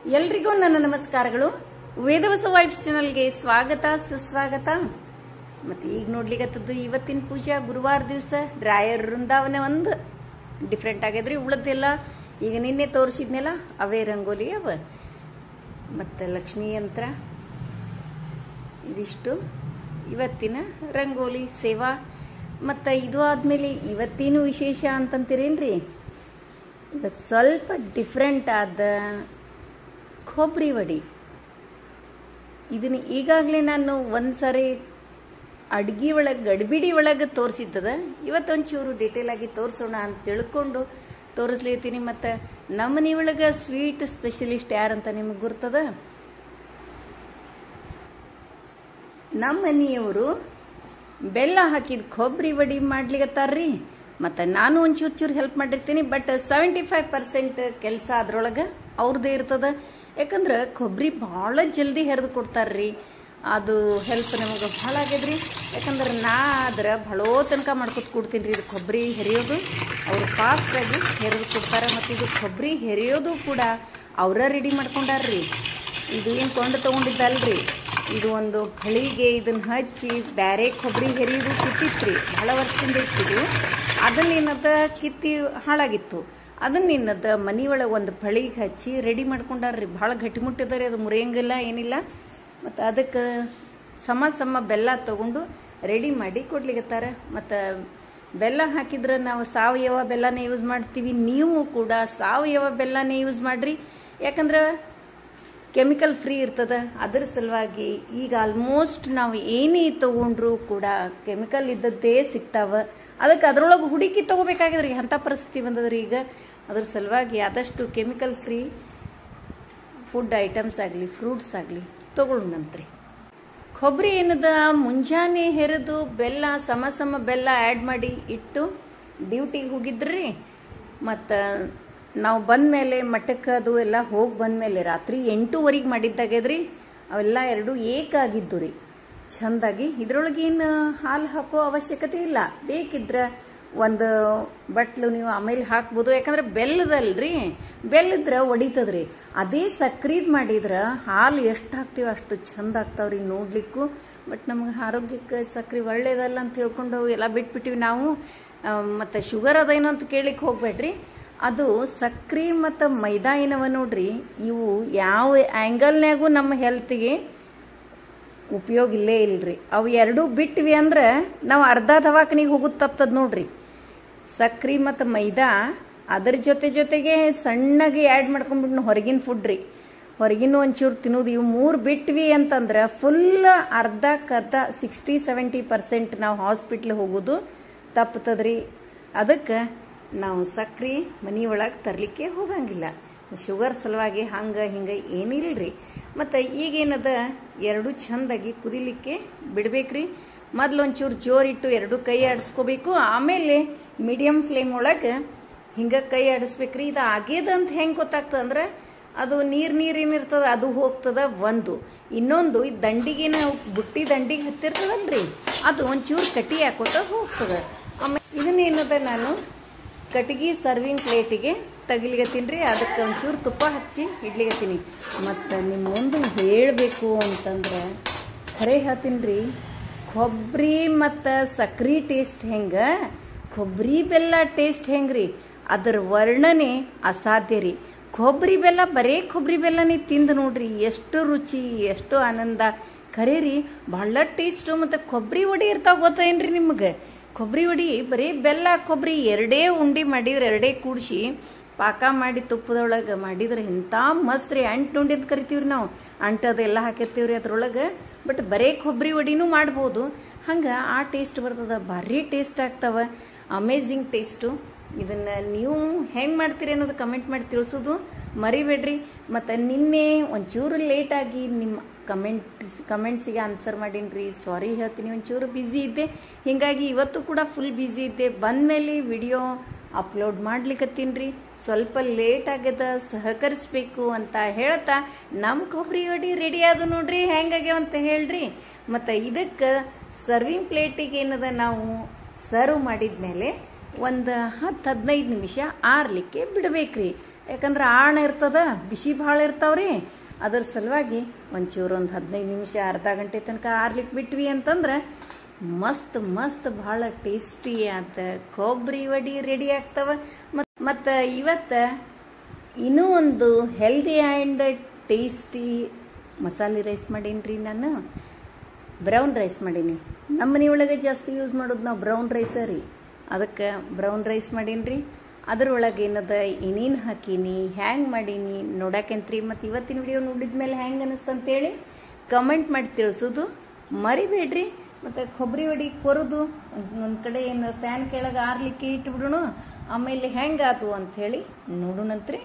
ಎಲ್ರಿಗೂ ನನ್ನ ನಮಸ್ಕಾರಗಳು ವೇದವಸ ವೈಬ್ಸ್ ಚಾನಲ್ಗೆ ಸ್ವಾಗತ ಸುಸ್ವಾಗತ ಮತ್ತೆ ಈಗ ನೋಡ್ಲಿಕ್ಕತ್ತದ್ದು ಇವತ್ತಿನ ಪೂಜಾ ಗುರುವಾರ ದಿವಸ ರಾಯರ ವೃಂದಾವನ ಒಂದು ಡಿಫ್ರೆಂಟ್ ಆಗ್ಯದ್ರಿ ಉಳದೆಲ್ಲ ಈಗ ನಿನ್ನೆ ತೋರಿಸಿದ್ನೆಲ್ಲ ಅವೇ ರಂಗೋಲಿ ಅವ ಮತ್ತೆ ಲಕ್ಷ್ಮೀ ಯಂತ್ರ ಇದಿಷ್ಟು ಇವತ್ತಿನ ರಂಗೋಲಿ ಸೇವಾ ಮತ್ತು ಇದು ಆದ್ಮೇಲೆ ಇವತ್ತೇನು ವಿಶೇಷ ಅಂತಂತೀರೇನ್ರಿ ಇವತ್ತು ಸ್ವಲ್ಪ ಡಿಫ್ರೆಂಟ್ ಆದ ಕೊಬ್ಬರಿ ವಡಿ ಇದನ್ನ ಈಗಾಗಲೇ ನಾನು ಒಂದ್ಸರಿ ಅಡ್ಗಿ ಒಳಗೆ ಗಡಿಬಿಡಿ ಒಳಗೆ ತೋರಿಸಿದ್ದದ ಇವತ್ತೊಂಚೂರು ಡೀಟೇಲ್ ಆಗಿ ತೋರಿಸೋಣ ಅಂತ ತಿಳ್ಕೊಂಡು ತೋರಿಸ್ಲಿರ್ತೀನಿ ಮತ್ತು ನಮ್ಮ ಮನೆ ಒಳಗೆ ಸ್ವೀಟ್ ಸ್ಪೆಷಲಿಸ್ಟ್ ಯಾರಂತ ನಿಮಗೆ ಗುರ್ತದ ನಮ್ಮ ಮನೆಯವರು ಬೆಲ್ಲ ಹಾಕಿದ ಕೊಬ್ಬರಿ ವಡಿ ಮಾಡ್ಲಿಕತ್ತಾರ್ರಿ ಮತ್ತು ನಾನು ಒಂಚೂರು ಚೂರು ಹೆಲ್ಪ್ ಮಾಡಿರ್ತೀನಿ ಬಟ್ ಸೆವೆಂಟಿ ಫೈವ್ ಪರ್ಸೆಂಟ್ ಕೆಲಸ ಅದ್ರೊಳಗೆ ಅವ್ರದ್ದೇ ಇರ್ತದ ಯಾಕಂದ್ರೆ ಕೊಬ್ಬರಿ ಭಾಳ ಜಲ್ದಿ ಹೆರೆದು ಕೊಡ್ತಾರ್ರಿ ಅದು ಹೆಲ್ಪ್ ನಮಗೆ ಭಾಳ ಆಗ್ಯದ್ರಿ ಯಾಕಂದ್ರೆ ನಾ ಆದ್ರೆ ಭಾಳೋ ತನಕ ಮಾಡ್ಕೊತ ಕೊಡ್ತೀನಿ ರೀ ಇದು ಕೊಬ್ಬರಿ ಹೆರಿಯೋದು ಅವ್ರು ಫಾಸ್ಟಾಗಿ ಹೆರೆದು ಕೊಡ್ತಾರೆ ಮತ್ತು ಇದು ಕೊಬ್ಬರಿ ಹೆರಿಯೋದು ಕೂಡ ಅವರ ರೆಡಿ ಮಾಡ್ಕೊಂಡಾರ್ರಿ ಇದು ಏನು ಕೊಂಡು ತೊಗೊಂಡಿದ್ದಲ್ರಿ ಇದು ಒಂದು ಹಳಿಗೆ ಇದನ್ನ ಹಚ್ಚಿ ಬ್ಯಾರೆ ಕೊಬ್ಬರಿ ಹೆರಿಯೋದು ಕಿತ್ತಿತ್ರಿ ಬಹಳ ವರ್ಷದಿಂದ ಇಟ್ಟಿದ್ದು ಅದನ್ನ ಏನದ ಕಿತ್ತಿ ಹಾಳಾಗಿತ್ತು ಅದನ್ನ ಏನದ ಮನಿ ಒಳಗೆ ಒಂದು ಫಳಿಗೆ ಹಚ್ಚಿ ರೆಡಿ ಮಾಡ್ಕೊಂಡಾರ್ರಿ ಭಾಳ ಗಟ್ಟಿಮುಟ್ಟಿದಾರೆ ಅದು ಮುರಿಯಂಗಿಲ್ಲ ಏನಿಲ್ಲ ಮತ್ತು ಅದಕ್ಕೆ ಸಮ ಸಮ ಬೆಲ್ಲ ತಗೊಂಡು ರೆಡಿ ಮಾಡಿ ಕೊಡ್ಲಿಕತ್ತಾರ ಮತ್ತು ಬೆಲ್ಲ ಹಾಕಿದ್ರೆ ನಾವು ಸಾವಯವ ಬೆಲ್ಲನೇ ಯೂಸ್ ಮಾಡ್ತೀವಿ ನೀವು ಕೂಡ ಸಾವಯವ ಬೆಲ್ಲನೇ ಯೂಸ್ ಮಾಡ್ರಿ ಯಾಕಂದ್ರೆ ಕೆಮಿಕಲ್ ಫ್ರೀ ಇರ್ತದ ಅದ್ರ ಸಲುವಾಗಿ ಈಗ ಆಲ್ಮೋಸ್ಟ್ ನಾವು ಏನೇ ತಗೊಂಡ್ರು ಕೂಡ ಕೆಮಿಕಲ್ ಇದ್ದದ್ದೇ ಸಿಗ್ತಾವ ಅದಕ್ಕೆ ಅದ್ರೊಳಗೆ ಹುಡುಕಿ ತಗೋಬೇಕಾಗಿದ್ರಿ ಅಂಥ ಪರಿಸ್ಥಿತಿ ಬಂದದ್ರಿ ಈಗ ಅದ್ರ ಸಲುವಾಗಿ ಆದಷ್ಟು ಕೆಮಿಕಲ್ ಫ್ರೀ ಫುಡ್ ಐಟಮ್ಸ್ ಆಗಲಿ ಫ್ರೂಟ್ಸ್ ಆಗಲಿ ತಗೊಳ್ಳೋಣಂತ್ರಿ ಕೊಬ್ಬರಿ ಏನದ ಮುಂಜಾನೆ ಹೆರೆದು ಬೆಲ್ಲ ಸಮ ಸಮ ಬೆಲ್ಲ ಆ್ಯಡ್ ಮಾಡಿ ಇಟ್ಟು ಡ್ಯೂಟಿಗೆ ಹೋಗಿದ್ರಿ ಮತ್ತು ನಾವು ಬಂದಮೇಲೆ ಮಠಕ್ಕೆ ಅದು ಎಲ್ಲ ಹೋಗಿ ಬಂದಮೇಲೆ ರಾತ್ರಿ ಎಂಟೂವರೆಗೆ ಮಾಡಿದ್ದಾಗ್ಯದ್ರಿ ಅವೆಲ್ಲ ಎರಡು ಏಕಾಗಿದ್ದು ರೀ ಚಂದಾಗಿ ಇದ್ರೊಳಗೇನು ಹಾಲು ಹಾಕೋ ಅವಶ್ಯಕತೆ ಇಲ್ಲ ಬೇಕಿದ್ರೆ ಒಂದು ಬಟ್ಲು ನೀವು ಆಮೇಲೆ ಹಾಕ್ಬೋದು ಯಾಕಂದ್ರೆ ಬೆಲ್ಲದಲ್ರಿ ಬೆಲ್ಲದ್ರ ಒಡಿತದ್ರಿ ಅದೇ ಸಕ್ರಿದ್ ಮಾಡಿದ್ರೆ ಹಾಲು ಎಷ್ಟು ಹಾಕ್ತೀವಿ ಅಷ್ಟು ಚಂದ ಆಗ್ತಾವ್ರಿ ನೋಡ್ಲಿಕ್ಕೂ ಬಟ್ ನಮ್ಗೆ ಆರೋಗ್ಯಕ್ಕೆ ಸಕ್ರೆ ಒಳ್ಳೇದಲ್ಲ ಅಂತ ಹೇಳ್ಕೊಂಡು ಎಲ್ಲ ಬಿಟ್ಬಿಟ್ಟಿವಿ ನಾವು ಮತ್ತು ಶುಗರ್ ಅದೇನೋ ಅಂತ ಕೇಳಿಕ್ಕೆ ಹೋಗ್ಬೇಡ್ರಿ ಅದು ಸಕ್ರೆ ಮತ್ತು ಮೈದಾ ಏನವ ನೋಡ್ರಿ ಇವು ಯಾವ ಆ್ಯಂಗಲ್ನ್ಯಾಗೂ ನಮ್ಮ ಹೆಲ್ತ್ಗೆ ಉಪಯೋಗ ಇಲ್ಲೇ ಇಲ್ರಿ ಅವು ಎರಡೂ ಬಿಟ್ವಿ ಅಂದ್ರೆ ನಾವು ಅರ್ಧ ದವಾಖಾನಿಗೆ ಹೋಗೋದು ತಪ್ತದ ನೋಡ್ರಿ ಸಕ್ರೆ ಮತ್ತು ಮೈದಾ ಅದ್ರ ಜೊತೆ ಜೊತೆಗೆ ಸಣ್ಣಗೆ ಆ್ಯಡ್ ಮಾಡ್ಕೊಂಡ್ಬಿಟ್ಟು ಹೊರಗಿನ ಫುಡ್ ರೀ ಹೊರಗಿನ ಒಂಚೂರು ತಿನ್ನೋದು ಇವು ಮೂರು ಬಿಟ್ವಿ ಅಂತಂದ್ರೆ ಫುಲ್ ಅರ್ಧಕ್ಕರ್ಧ ಸಿಕ್ಸ್ಟಿ ಸೆವೆಂಟಿ ಪರ್ಸೆಂಟ್ ನಾವು ಹಾಸ್ಪಿಟ್ಲ್ ಹೋಗೋದು ತಪ್ತದ್ರಿ ಅದಕ್ಕೆ ನಾವು ಸಕ್ರೆ ಮನಿ ಒಳಗೆ ತರಲಿಕ್ಕೆ ಹೋಗಂಗಿಲ್ಲ ಶುಗರ್ ಸಲುವಾಗಿ ಹಂಗೆ ಹಿಂಗೆ ಏನಿಲ್ರಿ ಮತ್ತು ಈಗೇನದ ಎರಡು ಚಂದಾಗಿ ಕುದಿಲಿಕ್ಕೆ ಬಿಡ್ಬೇಕ್ರಿ ಮೊದ್ಲು ಒಂಚೂರು ಜೋರಿಟ್ಟು ಎರಡು ಕೈ ಆಡಿಸ್ಕೋಬೇಕು ಆಮೇಲೆ ಮೀಡಿಯಂ ಫ್ಲೇಮ್ ಒಳಗೆ ಹಿಂಗೆ ಕೈ ಆಡಿಸ್ಬೇಕ್ರಿ ಇದು ಆಗ್ಯದ ಅಂತ ಹೆಂಗೆ ಗೊತ್ತಾಗ್ತದ ಅಂದ್ರೆ ಅದು ನೀರು ನೀರು ಏನಿರ್ತದ ಅದು ಹೋಗ್ತದ ಒಂದು ಇನ್ನೊಂದು ಈ ದಂಡಿಗೇನ ಬುಟ್ಟಿ ದಂಡಿಗೆ ಹತ್ತಿರ್ತದಲ್ರಿ ಅದು ಒಂಚೂರು ಕಟಿ ಹಾಕೋತ ಹೋಗ್ತದ ಆಮೇಲೆ ಇದನ್ನೇನದ ನಾನು ಕಟ್ಟಿಗೆ ಸರ್ವಿಂಗ್ ಪ್ಲೇಟಿಗೆ ತಗಿಲಿಗತ್ತೀನಿ ರೀ ಅದಕ್ಕೆ ಒಂಚೂರು ತುಪ್ಪ ಹಚ್ಚಿ ಇಡ್ಲಿಗತ್ತೀನಿ ಮತ್ತು ನಿಮ್ಮ ಮುಂದೆ ಹೇಳಬೇಕು ಅಂತಂದ್ರೆ ಖರೆ ಹೇಳ್ತೀನಿ ರೀ ಕೊಬ್ಬರಿ ಮತ್ತು ಸಕ್ರೆ ಟೇಸ್ಟ್ ಹೆಂಗೆ ಕೊಬ್ಬರಿ ಬೆಲ್ಲ ಟೇಸ್ಟ್ ಹೆಂಗ್ರಿ ಅದರ ವರ್ಣನೆ ಅಸಾಧ್ಯ ರೀ ಕೊಬ್ಬರಿ ಬೆಲ್ಲ ಬರೇ ಕೊಬ್ಬರಿ ಬೆಲ್ಲನೇ ತಿಂದು ನೋಡ್ರಿ ಎಷ್ಟು ರುಚಿ ಎಷ್ಟು ಆನಂದ ಖರೆ ರೀ ಭಾಳ ಟೇಸ್ಟು ಮತ್ತು ಕೊಬ್ಬರಿ ವಡಿ ಇರ್ತಾವ ಗೊತ್ತೇನ್ರಿ ನಿಮಗೆ ಕೊಬ್ಬರಿ ವಡಿ ಬರೀ ಬೆಲ್ಲ ಕೊಬ್ಬರಿ ಎರಡೇ ಉಂಡಿ ಮಾಡಿದ್ರೆ ಎರಡೇ ಕೂಡಿಸಿ ಪಾಕ ಮಾಡಿ ತುಪ್ಪದೊಳಗೆ ಮಾಡಿದ್ರೆ ಇಂಥ ಮಸ್ತ್ ರೀ ಅಂಟು ಉಂಡಿ ಅಂತ ಕರಿತೀವ್ರಿ ನಾವು ಅಂಟದೆಲ್ಲ ಹಾಕಿರ್ತೀವ್ರಿ ಅದ್ರೊಳಗೆ ಬಟ್ ಬರೇ ಕೊಬ್ಬರಿ ವಡಿನೂ ಮಾಡ್ಬೋದು ಹಂಗೆ ಆ ಟೇಸ್ಟ್ ಬರ್ತದ ಭಾರಿ ಟೇಸ್ಟ್ ಆಗ್ತಾವ ಅಮೇಝಿಂಗ್ ಟೇಸ್ಟು ಇದನ್ನ ನೀವು ಹೆಂಗೆ ಮಾಡ್ತೀರಿ ಅನ್ನೋದು ಕಮೆಂಟ್ ಮಾಡಿ ತಿಳಿಸೋದು ಮರಿಬೇಡ್ರಿ ಮತ್ತು ನಿನ್ನೆ ಒಂಚೂರು ಲೇಟಾಗಿ ನಿಮ್ಮ ಕಮೆಂಟ್ ಕಮೆಂಟ್ಸಿಗೆ ಆನ್ಸರ್ ಮಾಡೀನಿ ರೀ ಸಾರಿ ಹೇಳ್ತೀನಿ ಒಂಚೂರು ಬ್ಯುಸಿ ಇದ್ದೆ ಹೀಗಾಗಿ ಇವತ್ತು ಕೂಡ ಫುಲ್ ಬ್ಯುಸಿ ಇದ್ದೆ ಬಂದಮೇಲೆ ವಿಡಿಯೋ ಅಪ್ಲೋಡ್ ಮಾಡ್ಲಿಕ್ಕತ್ತೀನಿ ರೀ ಸ್ವಲ್ಪ ಲೇಟ್ ಆಗ್ಯದ ಸಹಕರಿಸ್ಬೇಕು ಅಂತ ಹೇಳ್ತಾ ನಮ್ಮ ಕೊಬ್ಬರಿ ವಡಿ ರೆಡಿ ಆದ ನೋಡ್ರಿ ಹೆಂಗಾಗ್ಯಾವ ಅಂತ ಹೇಳ್ರಿ ಮತ್ತು ಇದಕ್ಕೆ ಸರ್ವಿಂಗ್ ಪ್ಲೇಟಿಗೆ ಏನದ ನಾವು ಸರ್ವ್ ಮಾಡಿದ್ಮೇಲೆ ಒಂದು ಹತ್ತು ಹದಿನೈದು ನಿಮಿಷ ಆರ್ಲಿಕ್ಕೆ ಬಿಡಬೇಕ್ರಿ ಯಾಕಂದ್ರೆ ಆಣ ಇರ್ತದ ಬಿಸಿ ಭಾಳ ಇರ್ತಾವ್ರಿ ಅದ್ರ ಸಲುವಾಗಿ ಒಂಚೂರು ಒಂದು ಹದಿನೈದು ನಿಮಿಷ ಅರ್ಧ ಗಂಟೆ ತನಕ ಆರ್ಲಿಕ್ಕೆ ಬಿಟ್ವಿ ಅಂತಂದ್ರೆ ಮಸ್ತ್ ಮಸ್ತ್ ಭಾಳ ಟೇಸ್ಟಿ ಆತ ಕೊಬ್ಬರಿ ವಡಿ ರೆಡಿ ಆಗ್ತಾವ ಮತ್ತು ಇವತ್ತು ಇನ್ನೂ ಒಂದು ಹೆಲ್ದಿ ಆ್ಯಂಡ್ ಟೇಸ್ಟಿ ಮಸಾಲೆ ರೈಸ್ ಮಾಡೀನಿ ನಾನು ಬ್ರೌನ್ ರೈಸ್ ಮಾಡೀನಿ ನಮ್ಮ ಮನೆಯೊಳಗೆ ಜಾಸ್ತಿ ಯೂಸ್ ಮಾಡೋದು ನಾವು ಬ್ರೌನ್ ರೈಸ ರೀ ಅದಕ್ಕೆ ಬ್ರೌನ್ ರೈಸ್ ಮಾಡೀನಿ ರೀ ಅದ್ರೊಳಗೆ ಏನದ ಏನೇನು ಹಾಕೀನಿ ಹ್ಯಾಂಗೆ ಮಾಡೀನಿ ನೋಡಾಕೆಂತ್ರಿ ಮತ್ತು ಇವತ್ತಿನ ವಿಡಿಯೋ ನೋಡಿದ ಮೇಲೆ ಹೆಂಗೆ ಅನ್ನಿಸ್ತಂತೇಳಿ ಕಮೆಂಟ್ ಮಾಡಿ ತಿಳಿಸೋದು ಮರಿಬೇಡ್ರಿ ಮತ್ತು ಕೊಬ್ಬರಿ ವಡಿ ಕೊರೋದು ಒಂದು ಕಡೆ ಏನು ಫ್ಯಾನ್ ಕೆಳಗೆ ಆರ್ಲಿಕ್ಕೆ ಇಟ್ಬಿಡೋಣ ಆಮೇಲೆ ಹೆಂಗಾತು ಅಂಥೇಳಿ ನೋಡೋಣಂತ್ರಿ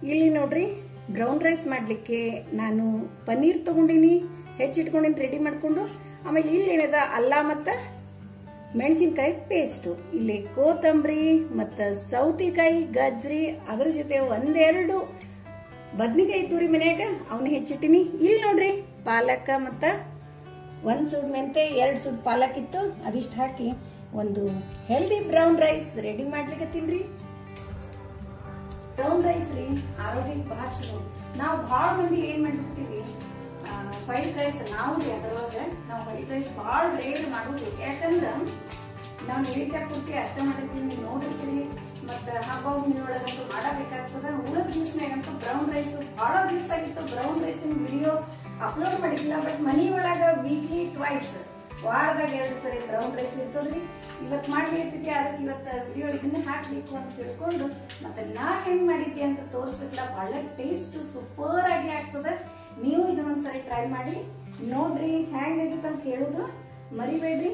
ಇಲ್ಲಿ ನೋಡ್ರಿ ಬ್ರೌನ್ ರೈಸ್ ಮಾಡ್ಲಿಕ್ಕೆ ನಾನು ಪನ್ನೀರ್ ತಗೊಂಡಿನಿ ಹೆಚ್ಚಿಟ್ಕೊಂಡಿನಿ ರೆಡಿ ಮಾಡ್ಕೊಂಡು ಆಮೇಲೆ ಇಲ್ಲಿ ಏನಿದೆ ಅಲ್ಲ ಮತ್ತ ಮೆಣಸಿನ್ಕಾಯಿ ಪೇಸ್ಟು ಇಲ್ಲಿ ಕೋತಂಬರಿ ಮತ್ತ ಸೌತಿಕಾಯಿ ಗಜ್ರಿ ಅದ್ರ ಜೊತೆ ಒಂದೆರಡು ಬದ್ನಿಕಾಯಿ ಇತ್ತು ಮನ್ಯಾಗ ಅವನ್ನ ಹೆಚ್ಚಿಟ್ಟಿನಿ ಇಲ್ಲಿ ನೋಡ್ರಿ ಪಾಲಕ ಮತ್ತ ಒಂದ್ ಸುಡ್ ಮೆಂತೆ ಎರಡ್ ಸುಡ್ ಪಾಲಕ್ ಇತ್ತು ಅದಿಷ್ಟು ಹಾಕಿ ಒಂದು ಹೆಲ್ದಿ ಬ್ರೌನ್ ರೈಸ್ ರೆಡಿ ಮಾಡ್ಲಿಕ್ಕೆ ತಿನ್ರಿ ಬ್ರೌನ್ ರೈಸ್ ರೀ ಆರೋಗ್ಯಕ್ಕೆ ಬಹಳ ಚಲೋ ನಾವು ಬಹಳ ಮಂದಿ ಏನ್ ಮಾಡ್ಬಿಡ್ತೀವಿ ವೈಟ್ ರೈಸ್ ನಾವು ರೀ ಅದ್ರೊಳಗ ನಾವು ವೈಟ್ ರೈಸ್ ಬಹಳ ರೇರ್ ಮಾಡೋದು ಯಾಕಂದ್ರ ನಾವು ನೈವೇದ್ಯ ಕೊಡ್ತೀವಿ ಅಷ್ಟ ಮಾಡಿರ್ತೀವಿ ನೀವು ನೋಡಿರ್ತೀರಿ ಮತ್ತ ಹಬ್ಬ ಹುಣ್ಣಿನೊಳಗಂತೂ ಮಾಡಬೇಕಾಗ್ತದ ಉಳಿದ ದಿವ್ಸನಾಗಂತೂ ಬ್ರೌನ್ ರೈಸ್ ಬಹಳ ದಿವಸ ಆಗಿತ್ತು ಬ್ರೌನ್ ರೈಸಿನ ವಿಡಿಯೋ ಅಪ್ಲೋಡ್ ಮಾಡಿಲ್ಲ ಬಟ್ ಮನಿ ಒಳಗ ವೀಕ್ಲಿ ಟ್ವೈಸ್ ವಾರದಾಗ ಎರಡು ಸರಿ ಬ್ರೌನ್ ರೈಸ್ ಇರ್ತದ್ರಿ ಇವತ್ ಮಾಡ್ಲಿಕ್ಕೆ ಅದಕ್ಕೆ ಇವತ್ತ ವಿಡಿಯೋ ಇದನ್ನ ಹಾಕ್ಬೇಕು ಅಂತ ತಿಳ್ಕೊಂಡು ಮತ್ತೆ ನಾ ಹೆಂಗ್ ಮಾಡಿದ್ದೆ ಅಂತ ತೋರಿಸ್ಬೇಕಲ್ಲ ಬಹಳ ಟೇಸ್ಟ್ ಸೂಪರ್ ಆಗಿ ಆಗ್ತದ ನೀವು ಇದನ್ನೊಂದ್ಸರಿ ಟ್ರೈ ಮಾಡಿ ನೋಡ್ರಿ ಹ್ಯಾಂಗ್ ಆಗಿತ್ತು ಅಂತ ಹೇಳುದು ಮರಿಬೇಡ್ರಿ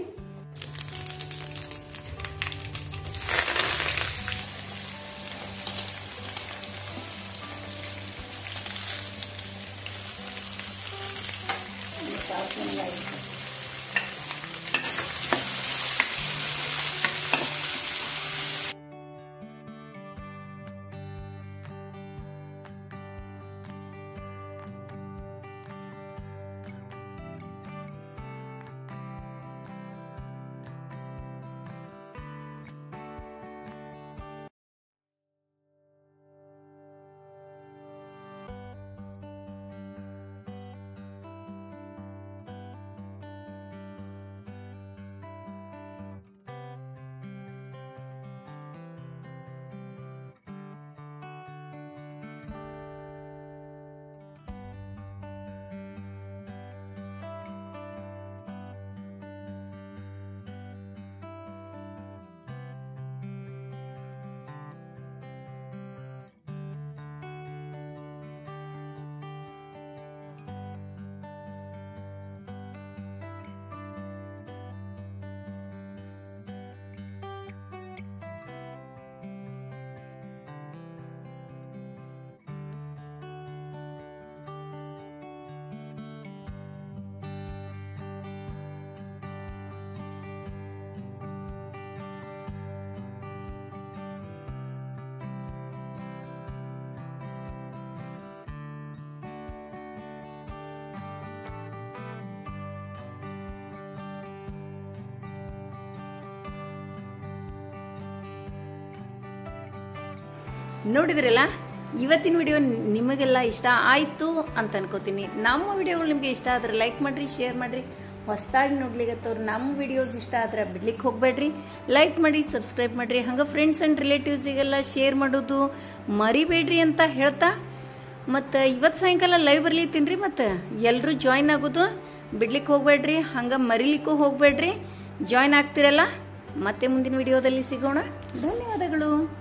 ನೋಡಿದ್ರಲ್ಲ ಇವತ್ತಿನ ವಿಡಿಯೋ ನಿಮಗೆಲ್ಲ ಇಷ್ಟ ಆಯ್ತು ಅಂತ ಅನ್ಕೋತೀನಿ ನಮ್ಮ ವಿಡಿಯೋಗಳು ನಿಮಗೆ ಇಷ್ಟ ಆದ್ರೆ ಲೈಕ್ ಮಾಡ್ರಿ ಶೇರ್ ಮಾಡ್ರಿ ಹೊಸದಾಗಿ ನೋಡ್ಲಿಕ್ಕತ್ತವ್ರು ನಮ್ಮ ವಿಡಿಯೋಸ್ ಇಷ್ಟ ಆದ್ರೆ ಬಿಡ್ಲಿಕ್ಕೆ ಹೋಗ್ಬೇಡ್ರಿ ಲೈಕ್ ಮಾಡಿ ಸಬ್ಸ್ಕ್ರೈಬ್ ಮಾಡ್ರಿ ಹಂಗ ಫ್ರೆಂಡ್ಸ್ ಅಂಡ್ ರಿಲೇಟಿವ್ಸಿಗೆಲ್ಲ ಶೇರ್ ಮಾಡೋದು ಮರಿಬೇಡ್ರಿ ಅಂತ ಹೇಳ್ತಾ ಮತ್ತು ಇವತ್ತು ಸಾಯಂಕಾಲ ಲೈವ್ ಬರ್ಲಿತ್ತೀನ್ರಿ ಮತ್ತು ಎಲ್ಲರೂ ಜಾಯ್ನ್ ಆಗೋದು ಬಿಡ್ಲಿಕ್ಕೆ ಹೋಗ್ಬೇಡ್ರಿ ಹಂಗ ಮರಿಲಿಕ್ಕೂ ಹೋಗ್ಬೇಡ್ರಿ ಜಾಯ್ನ್ ಆಗ್ತಿರಲ್ಲ ಮತ್ತೆ ಮುಂದಿನ ವಿಡಿಯೋದಲ್ಲಿ ಸಿಗೋಣ ಧನ್ಯವಾದಗಳು